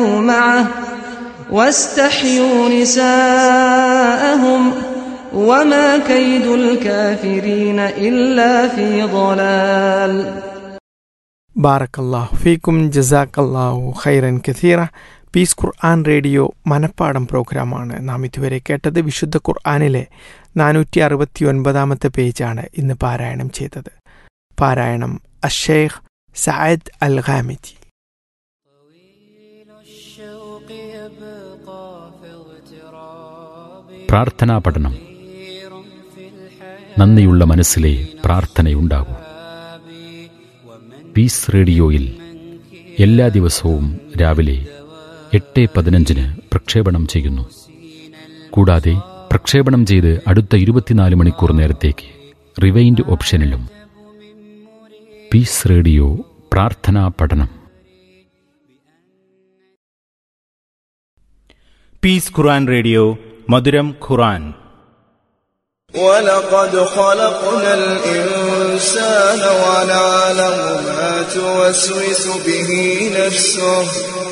معه واستحيوا نساءهم وما كيد الكافرين إلا في ضلال ബാറക്കല്ലാഹു ഫീക്കും ജസാക്കല്ലാഹു ഖൈറൻ കഥീറ പീസ് ഖുർആൻ റേഡിയോ മനപ്പാടം പ്രോഗ്രാമാണ് നാം ഇതുവരെ കേട്ടത് വിശുദ്ധ ഖുർആാനിലെ നാനൂറ്റി അറുപത്തി ഒൻപതാമത്തെ പേജാണ് ഇന്ന് പാരായണം ചെയ്തത് പാരായണം അഷേഖ് സയദ് അൽ ഖാമിജി പ്രാർത്ഥനാ പഠനം നന്ദിയുള്ള മനസ്സിലെ പ്രാർത്ഥനയുണ്ടാകൂ പീസ് റേഡിയോയിൽ എല്ലാ ദിവസവും രാവിലെ എട്ട് പതിനഞ്ചിന് പ്രക്ഷേപണം ചെയ്യുന്നു കൂടാതെ പ്രക്ഷേപണം ചെയ്ത് അടുത്ത ഇരുപത്തിനാല് മണിക്കൂർ നേരത്തേക്ക് റിവൈൻഡ് ഓപ്ഷനിലും പീസ് റേഡിയോ പ്രാർത്ഥനാ പഠനം പീസ് ഖുർആൻ റേഡിയോ മധുരം ഖുർആൻ ولقد خلقنا الإنسان ونعلم ما توسوس به نفسه